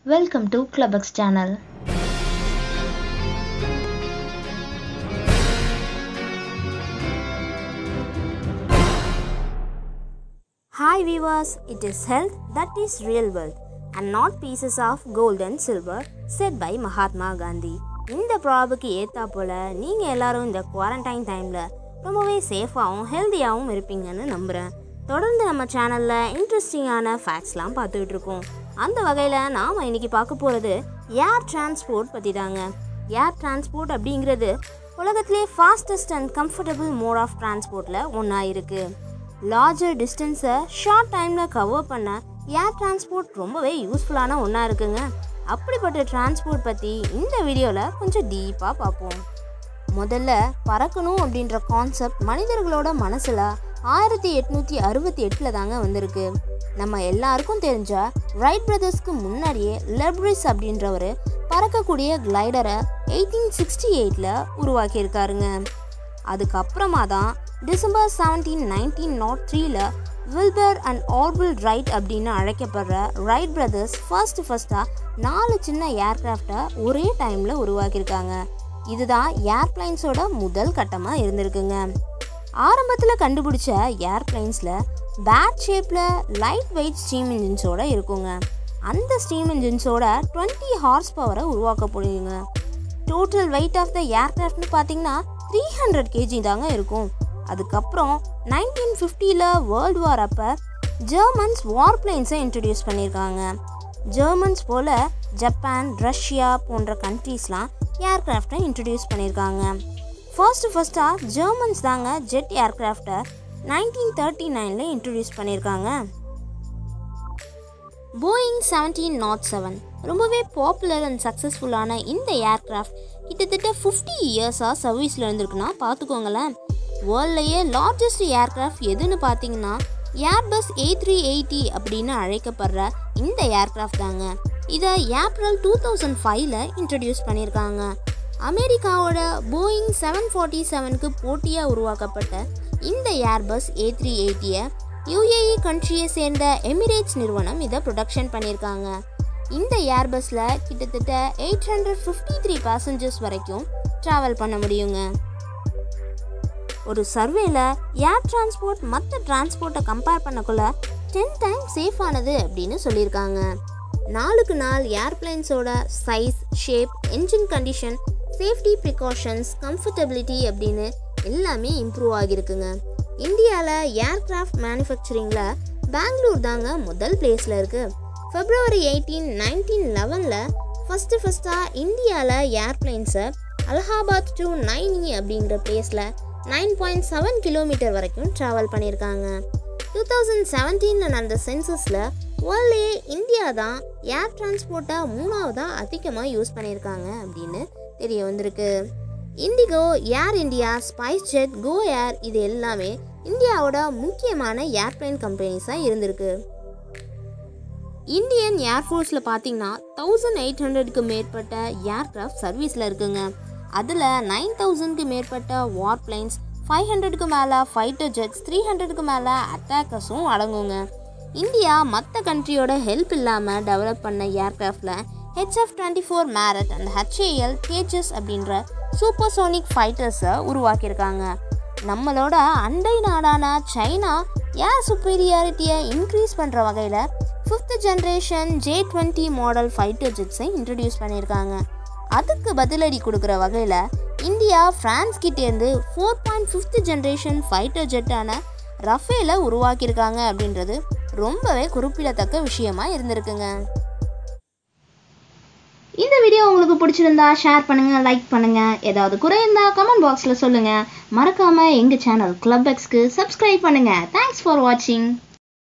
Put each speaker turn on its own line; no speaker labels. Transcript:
Welcome to Clubux channel.
Hi viewers, it is health that is real wealth and not pieces of gold and silver said by Mahatma Gandhi. இந்த ப்ராபுக்கு ஏற்றா போல் நீங்கள் எல்லாரும் இந்த quarantine டைமில் ரொம்பவே சேஃபாகவும் ஹெல்த்தியாகவும் இருப்பீங்கன்னு நம்புகிறேன் தொடர்ந்து நம்ம சேனலில் இன்ட்ரெஸ்டிங்கான ஃபேக்ட்ஸ்லாம் பார்த்துக்கிட்டு இருக்கோம் அந்த வகையில் நாம் இன்னைக்கு பார்க்க போகிறது ஏர் டிரான்ஸ்போர்ட் பற்றி தாங்க ஏர் டிரான்ஸ்போர்ட் அப்படிங்கிறது உலகத்திலே fastest and comfortable mode of டிரான்ஸ்போர்ட்டில் ஒன்றா இருக்குது லார்ஜர் டிஸ்டன்ஸை ஷார்ட் டைமில் கவர் பண்ண ஏர் டிரான்ஸ்போர்ட் ரொம்பவே யூஸ்ஃபுல்லான ஒன்றா இருக்குங்க அப்படிப்பட்ட டிரான்ஸ்போர்ட் பற்றி இந்த வீடியோவில் கொஞ்சம் டீப்பாக பார்ப்போம் முதல்ல பறக்கணும் அப்படின்ற கான்செப்ட் மனிதர்களோட மனசில் ஆயிரத்தி எட்நூற்றி அறுபத்தி எட்டில் தாங்க வந்திருக்கு நம்ம எல்லாருக்கும் தெரிஞ்ச ரைட் பிரதர்ஸ்க்கு முன்னாடியே லெப்ரிஸ் அப்படின்றவர் பறக்கக்கூடிய கிளைடரை எயிட்டீன் சிக்ஸ்டி எயிட்டில் உருவாக்கியிருக்காருங்க அதுக்கப்புறமா தான் டிசம்பர் செவன்டீன் நைன்டீன் நாட் த்ரீல வில்பர் அண்ட் ஆர்பிள் ரைட் அப்படின்னு அழைக்கப்படுற ரைட் பிரதர்ஸ் ஃபர்ஸ்ட் ஃபர்ஸ்ட்டாக நாலு சின்ன ஏர்கிராஃப்டை ஒரே டைமில் உருவாக்கியிருக்காங்க இதுதான் ஏர்பிளைன்ஸோட முதல் கட்டமாக இருந்திருக்குங்க ஆரம்பத்தில் கண்டுபிடிச்ச ஏர்பிளைன்ஸில் பேட் ஷேப்பில் லைட் வெயிட் ஸ்டீம் இன்ஜின்ஸோட இருக்குங்க அந்த ஸ்டீம் இன்ஜின்ஸோட டுவெண்ட்டி ஹார்ஸ் பவரை உருவாக்க முடியுங்க டோட்டல் வெயிட் ஆஃப் த ஏர்கிராஃப்ட்னு பார்த்தீங்கன்னா த்ரீ ஹண்ட்ரட் கேஜி தாங்க இருக்கும் அதுக்கப்புறம் நைன்டீன் ஃபிஃப்டியில் வேர்ல்டு வார் அப்போ ஜெர்மன்ஸ் வார் பிளேன்ஸை இன்ட்ரடியூஸ் பண்ணியிருக்காங்க ஜெர்மன்ஸ் போல் ஜப்பான் ரஷ்யா போன்ற கண்ட்ரீஸ்லாம் ஏர்கிராஃப்டை இன்ட்ரடியூஸ் பண்ணியிருக்காங்க ஃபர்ஸ்ட் ஃபர்ஸ்ட்டாக ஜெர்மன்ஸ் தாங்க ஜெட் ஏர்கிராஃப்டை நைன்டீன் தேர்ட்டி நைனில் இன்ட்ரடியூஸ் பண்ணியிருக்காங்க போயிங் செவன்டீன் நாட் செவன் ரொம்பவே பாப்புலர் அண்ட் சக்ஸஸ்ஃபுல்லான இந்த ஏர்கிராஃப்ட் கிட்டத்தட்ட ஃபிஃப்டி இயர்ஸாக சர்வீஸில் இருந்திருக்குன்னா பார்த்துக்கோங்களேன் வேர்ல்ட்லேயே லார்ஜஸ்ட் ஏர்கிராஃப்ட் எதுன்னு பார்த்தீங்கன்னா ஏர்பஸ் ஏ த்ரீ எயிட்டி அப்படின்னு அழைக்கப்படுற இந்த ஏர்கிராஃப்ட் தாங்க இதை ஏப்ரல் டூ தௌசண்ட் ஃபைவ்ல இன்ட்ரடியூஸ் பண்ணியிருக்காங்க அமெரிக்காவோட போயிங் செவன் ஃபார்ட்டி செவனுக்கு போட்டியாக உருவாக்கப்பட்ட இந்த ஏர்பஸ் ஏ த்ரீ எயிட்டியை யுஏஇ கண்ட்ரியை சேர்ந்த எமிரேட்ஸ் நிறுவனம் இதை ப்ரொடக்ஷன் பண்ணியிருக்காங்க இந்த ஏர்பஸில் கிட்டத்தட்ட eight hundred fifty three passengers வரைக்கும் ட்ராவல் பண்ண முடியுங்க ஒரு சர்வேல ஏர் டிரான்ஸ்போர்ட் மற்ற டிரான்ஸ்போர்ட்டை கம்பேர் பண்ணக்குள்ள டென் டைம் சேஃபானது அப்படின்னு சொல்லியிருக்காங்க நாளுக்கு நாள் ஏர்பிளைன்ஸோட size shape engine condition safety precautions comfortability அப்படின்னு எல்லாமே இம்ப்ரூவ் ஆகியிருக்குங்க இந்தியாவில் ஏர்கிராஃப்ட் மேனுஃபேக்சரிங்கில் பெங்களூர் தாங்க முதல் பிளேஸில் இருக்குது ஃபெப்ரவரி எயிட்டீன் நைன்டீன் லெவனில் ஃபஸ்ட்டு ஃபஸ்ட்டாக இந்தியாவில் ஏர்பிளைன்ஸை அலகாபாத் டு நைனி அப்படிங்கிற பிளேஸில் நைன் பாயிண்ட் செவன் கிலோமீட்டர் வரைக்கும் ட்ராவல் பண்ணியிருக்காங்க டூ தௌசண்ட் செவன்டீனில் நடந்த சென்சஸில் வேர்ல்ட்லேயே இந்தியா தான் ஏர் டிரான்ஸ்போர்ட்டை மூணாவதாக அதிகமாக யூஸ் பண்ணியிருக்காங்க அப்படின்னு தெரிய வந்திருக்கு IndiGo Air India SpiceJet Go Air இது எல்லாமே இந்தியாவோட முக்கியமான ஏர்பிளைன் கம்பெனிஸாக இருந்திருக்கு இந்தியன் ஏர்ஃபோர்ஸில் பார்த்தீங்கன்னா தௌசண்ட் எயிட் ஹண்ட்ரடுக்கு மேற்பட்ட ஏர்க்ராஃப்ட் சர்வீஸில் இருக்குங்க அதில் நைன் தௌசண்ட்க்கு மேற்பட்ட வார் பிளைன்ஸ் ஃபைவ் ஹண்ட்ரடுக்கு மேலே ஃபைட்டர் ஜெட்ஸ் த்ரீ ஹண்ட்ரடுக்கு மேலே அட்டாக்கர்ஸும் அடங்குங்க இந்தியா மற்ற கண்ட்ரியோட ஹெல்ப் இல்லாமல் டெவலப் பண்ண ஏர்க்ராஃப்டில் HF twenty four Marut and HAL Tejas அப்படின்ற சூப்பர்சோனிக் ஃபைட்டர்ஸை உருவாக்கியிருக்காங்க நம்மளோட அண்டை நாடான சைனா ஏர் சுப்பீரியாரிட்டியை இன்க்ரீஸ் பண்ணுற வகையில் fifth generation J twenty model fighter ஜெட்ஸை இன்ட்ரடியூஸ் பண்ணியிருக்காங்க அதுக்கு பதிலடி கொடுக்குற வகையில் இந்தியா ஃப்ரான்ஸ் கிட்டேருந்து four point fifth generation fighter ஜெட்டான ரஃபேலை உருவாக்கியிருக்காங்க அப்படின்றது ரொம்பவே குறிப்பிடத்தக்க விஷயமா இருந்திருக்குங்க
இந்த வீடியோ உங்களுக்கு பிடிச்சிருந்தா ஷேர் பண்ணுங்க லைக் பண்ணுங்க ஏதாவது குறை இருந்தா கமெண்ட் பாக்ஸ்ல சொல்லுங்க மறக்காம எங்க சேனல் கிளப் எக்ஸ்க்கு சப்ஸ்கிரைப் பண்ணுங்க தேங்க்ஸ் ஃபார் வாட்சிங்